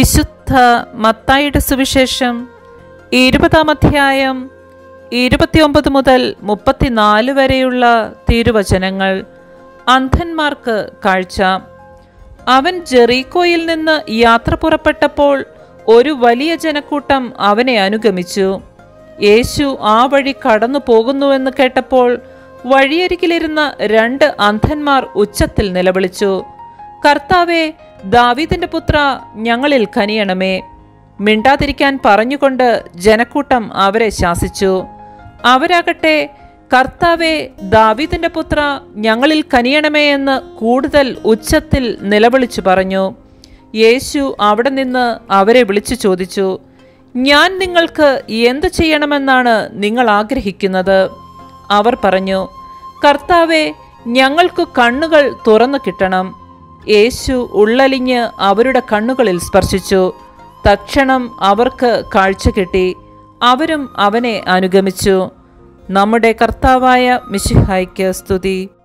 വിശുദ്ധ മത്തായിയുടെ സുവിശേഷം ഇരുപതാം അധ്യായം ഇരുപത്തിയൊമ്പത് മുതൽ മുപ്പത്തിനാല് വരെയുള്ള തിരുവചനങ്ങൾ അന്ധന്മാർക്ക് കാഴ്ച അവൻ ജെറീക്കോയിൽ നിന്ന് യാത്ര പുറപ്പെട്ടപ്പോൾ ഒരു വലിയ ജനക്കൂട്ടം അവനെ അനുഗമിച്ചു യേശു ആ വഴി കടന്നു പോകുന്നുവെന്ന് കേട്ടപ്പോൾ വഴിയരികിലിരുന്ന രണ്ട് അന്ധന്മാർ ഉച്ചത്തിൽ നിലവിളിച്ചു കർത്താവെ ദാവീദിന്റെ പുത്ര ഞങ്ങളിൽ കനിയണമേ മിണ്ടാതിരിക്കാൻ പറഞ്ഞുകൊണ്ട് ജനക്കൂട്ടം അവരെ ശാസിച്ചു അവരാകട്ടെ കർത്താവെ ദാവീദിന്റെ പുത്ര ഞങ്ങളിൽ കനിയണമേ എന്ന് കൂടുതൽ ഉച്ചത്തിൽ നിലവിളിച്ചു പറഞ്ഞു യേശു അവിടെ നിന്ന് അവരെ വിളിച്ചു ചോദിച്ചു ഞാൻ നിങ്ങൾക്ക് എന്ത് ചെയ്യണമെന്നാണ് നിങ്ങൾ ആഗ്രഹിക്കുന്നത് അവർ പറഞ്ഞു കർത്താവെ ഞങ്ങൾക്ക് കണ്ണുകൾ തുറന്നു കിട്ടണം യേശു ഉള്ളലിഞ്ഞ് അവരുടെ കണ്ണുകളിൽ സ്പർശിച്ചു തക്ഷണം അവർക്ക് കാഴ്ച കിട്ടി അവരും അവനെ അനുഗമിച്ചു നമ്മുടെ കർത്താവായ മിശിഹായ്ക്ക് സ്തുതി